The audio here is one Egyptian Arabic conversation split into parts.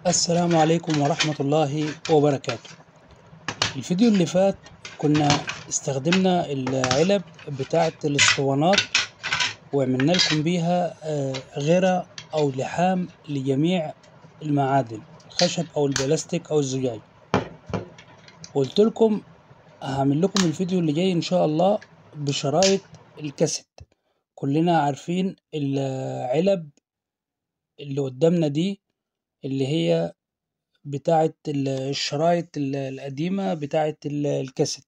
السلام عليكم ورحمة الله وبركاته الفيديو اللي فات كنا استخدمنا العلب بتاعة الاسطوانات وعملنا لكم بيها آه، غرة أو لحام لجميع المعادن الخشب أو البلاستيك أو الزجاج قلت لكم هعمل لكم الفيديو اللي جاي إن شاء الله بشرايط الكاسيت كلنا عارفين العلب اللي قدامنا دي اللي هي بتاعة ال- الشرايط ال- القديمة بتاعة ال- الكاسيت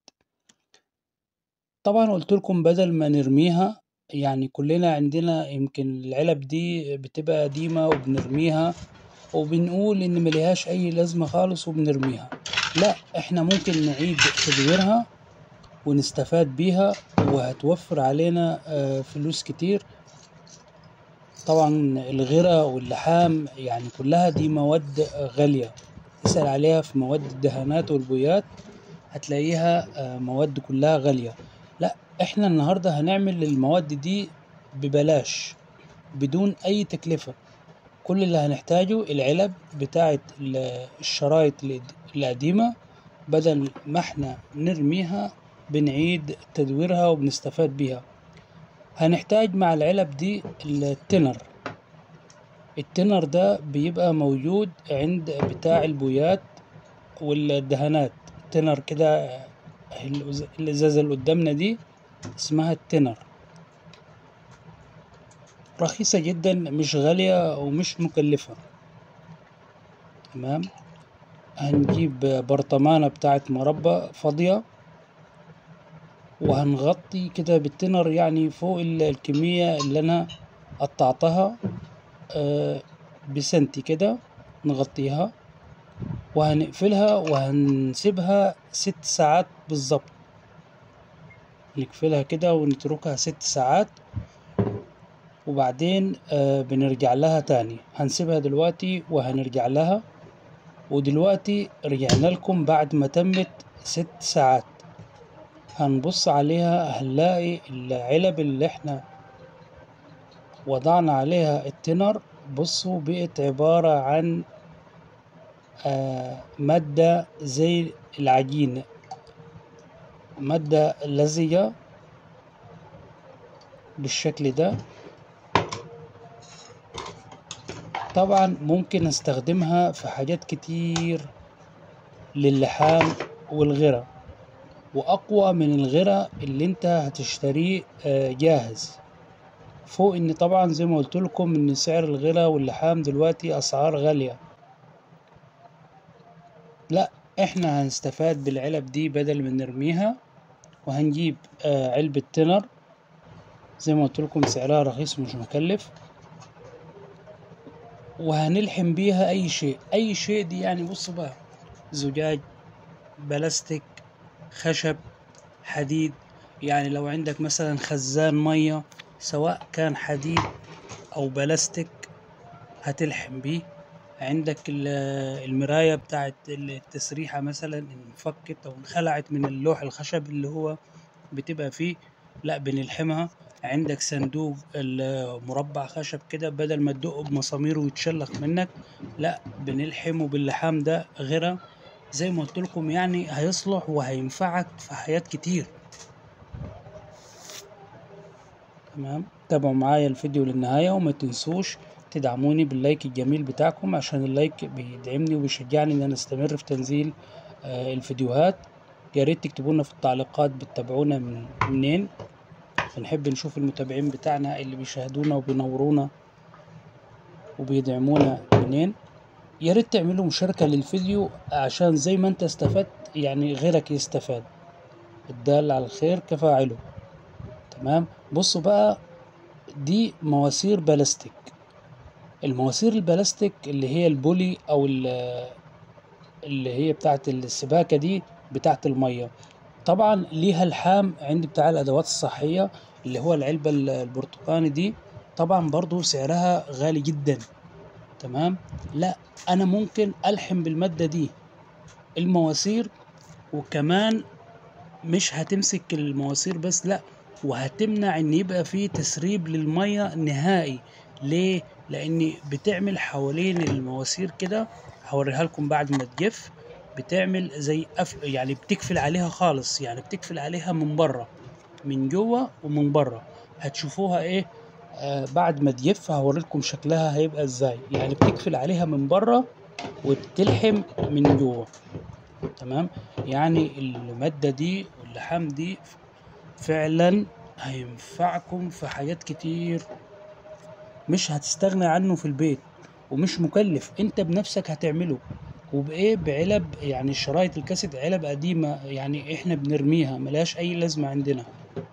طبعا قلت لكم بدل ما نرميها يعني كلنا عندنا يمكن العلب دي بتبقى قديمة وبنرميها وبنقول إن ملهاش أي لازمة خالص وبنرميها لا إحنا ممكن نعيد تدويرها ونستفاد بيها وهتوفر علينا آه، فلوس كتير طبعا الغرة واللحام يعني كلها دي مواد غالية اسأل عليها في مواد الدهانات والبويات هتلاقيها آه، مواد كلها غالية لا احنا النهاردة هنعمل المواد دي ببلاش بدون اي تكلفة كل اللي هنحتاجه العلب بتاعة ال- الشرايط القد- القديمة بدل ما احنا نرميها بنعيد تدويرها وبنستفاد بيها هنحتاج مع العلب دي التنر التنر ده بيبقى موجود عند بتاع البويات والدهانات تنر كده الأز- الازازة اللي قدامنا دي اسمها التنر رخيصة جدا مش غالية ومش مكلفة تمام هنجيب برطمانة بتاعت مربى فاضية وهنغطي كده بالتنر يعني فوق ال- الكمية اللي أنا قطعتها آه، بسنتي كده نغطيها وهنقفلها وهنسيبها ست ساعات بالظبط نقفلها كده ونتركها ست ساعات وبعدين آه، بنرجع لها تاني هنسيبها دلوقتي وهنرجع لها ودلوقتي رجعنا لكم بعد ما تمت ست ساعات هنبص عليها هنلاقي العلب اللي احنا وضعنا عليها التنر بصوا بقت عبارة عن آه، مادة زي العجين مادة لزجة بالشكل ده طبعا ممكن استخدمها في حاجات كتير للحام والغرة وأقوى من الغرة اللي انت هتشتريه آه، جاهز فوق ان طبعا زي ما قلت لكم ان سعر الغرة واللحام دلوقتي اسعار غالية لا احنا هنستفاد بالعلب دي بدل ما نرميها وهنجيب آه، علبة تنر زي ما قلت لكم سعرها رخيص ومش مكلف وهنلحم بيها اي شيء اي شيء دي يعني بصوا بقى زجاج بلاستيك خشب حديد يعني لو عندك مثلا خزان مية سواء كان حديد او بلاستيك هتلحم بيه عندك ال- المراية بتاعت التسريحة مثلا انفكت او انخلعت من اللوح الخشب اللي هو بتبقى فيه لا بنلحمها عندك صندوق المربع خشب كده بدل ما تدقه بمسامير ويتشلخ منك لا بنلحمه باللحام ده غيره زي ما قلت لكم يعني هيصلح وهينفعك في حاجات كتير تمام تابعوا معايا الفيديو للنهاية وما تنسوش تدعموني باللايك الجميل بتاعكم عشان اللايك بيدعمني وبيشجعني ان انا استمر في تنزيل آه، الفيديوهات يا ريت تكتبوا لنا في التعليقات بتتابعونا من منين بنحب نشوف المتابعين بتاعنا اللي بيشاهدونا وبينورونا وبيدعمونا منين يا ريت تعملوا مشاركة للفيديو عشان زي ما انت استفدت يعني غيرك يستفاد الدال على الخير كفاعله تمام بصوا بقى دي مواسير بلاستيك المواسير البلاستيك اللي هي البولي او ال- اللي هي بتاعت السباكة دي بتاعت المية طبعا ليها الحام عند بتاع الادوات الصحية اللي هو العلبة ال- البرتقاني دي طبعا برضو سعرها غالي جدا تمام لا انا ممكن الحم بالمادة دي المواسير وكمان مش هتمسك المواسير بس لا وهتمنع ان يبقى فيه تسريب للمية نهائي ليه لان بتعمل حوالين المواسير كده هوريها لكم بعد ما تجف بتعمل زي أف... يعني بتقفل عليها خالص يعني بتقفل عليها من بره من جوه ومن بره هتشوفوها ايه آه بعد ما تجف هوريلكم شكلها هيبقى ازاي يعني بتقفل عليها من بره وبتلحم من جوه تمام يعني المادة دي واللحام دي فعلا هينفعكم في حاجات كتير مش هتستغنى عنه في البيت ومش مكلف انت بنفسك هتعمله وبايه بعلب يعني شرايط الكاسيت علب قديمة يعني احنا بنرميها ملهاش اي لازمة عندنا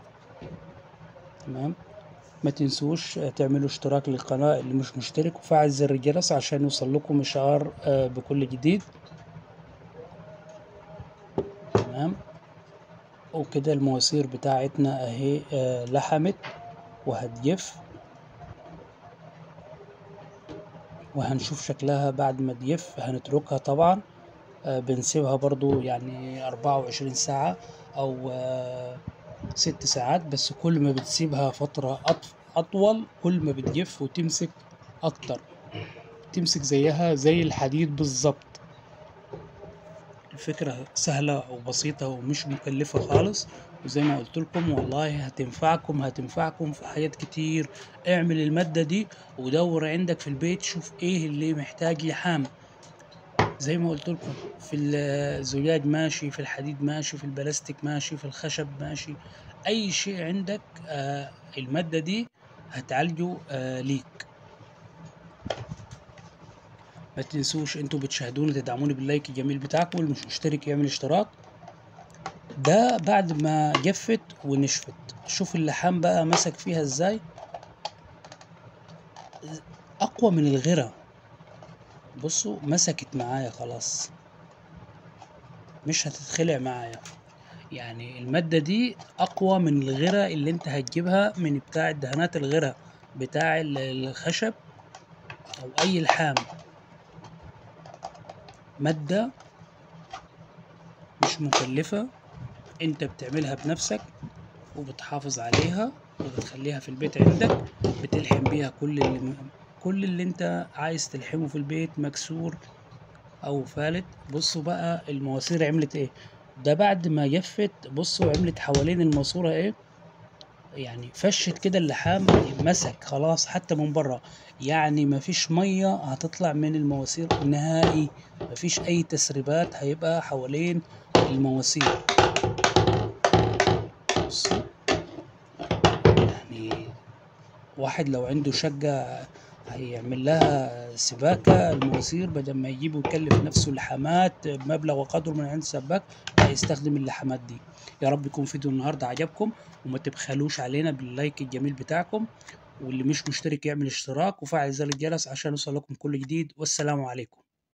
تمام ما تنسوش تعملوا اشتراك للقناة اللي مش مشترك وفعل زر الجرس عشان يوصل لكم اشعار آه، بكل جديد تمام وكده المواسير بتاعتنا اهي آه، لحمت وهتجف وهنشوف شكلها بعد ما تجف هنتركها طبعا آه، بنسيبها برضو يعني أربعة وعشرين ساعة أو آه، ست ساعات بس كل ما بتسيبها فترة أط- أطول كل ما بتجف وتمسك أكتر تمسك زيها زي الحديد بالظبط الفكرة سهلة وبسيطة ومش مكلفة خالص وزي ما قلت لكم والله هتنفعكم هتنفعكم في حاجات كتير اعمل المادة دي ودور عندك في البيت شوف ايه اللي محتاج لحام زي ما قلت لكم في الزجاج ماشي في الحديد ماشي في البلاستيك ماشي في الخشب ماشي اي شيء عندك آه المادة دي هتعالجه آه ليك ما تنسوش انتوا بتشاهدوني تدعموني باللايك الجميل بتاعكم واللي مش مشترك يعمل اشتراك ده بعد ما جفت ونشفت شوف اللحام بقى مسك فيها ازاي اقوى من الغيرة بصوا مسكت معايا خلاص مش هتتخلع معايا يعني المادة دي أقوى من الغيرة اللي أنت هتجيبها من بتاع دهانات الغيرة بتاع ال- الخشب أو أي لحام مادة مش مكلفة أنت بتعملها بنفسك وبتحافظ عليها وبتخليها في البيت عندك بتلحم بيها كل اللي كل اللي أنت عايز تلحمه في البيت مكسور او فالت بصوا بقى المواسير عملت ايه ده بعد ما جفت بصوا عملت حوالين الماسورة ايه يعني فشت كده اللحام مسك خلاص حتى من بره يعني مفيش مية هتطلع من المواسير نهائي مفيش اي تسريبات هيبقى حوالين المواسير بصوا يعني واحد لو عنده شقة هيعمل لها سباكة المواسير بدل ما يجيب ويكلف نفسه لحامات بمبلغ وقدره من عند سباك هيستخدم اللحامات دي يا رب يكون فيديو النهاردة عجبكم وما تبخلوش علينا باللايك الجميل بتاعكم واللي مش مشترك يعمل اشتراك وفعل زر الجرس عشان يوصل لكم كل جديد والسلام عليكم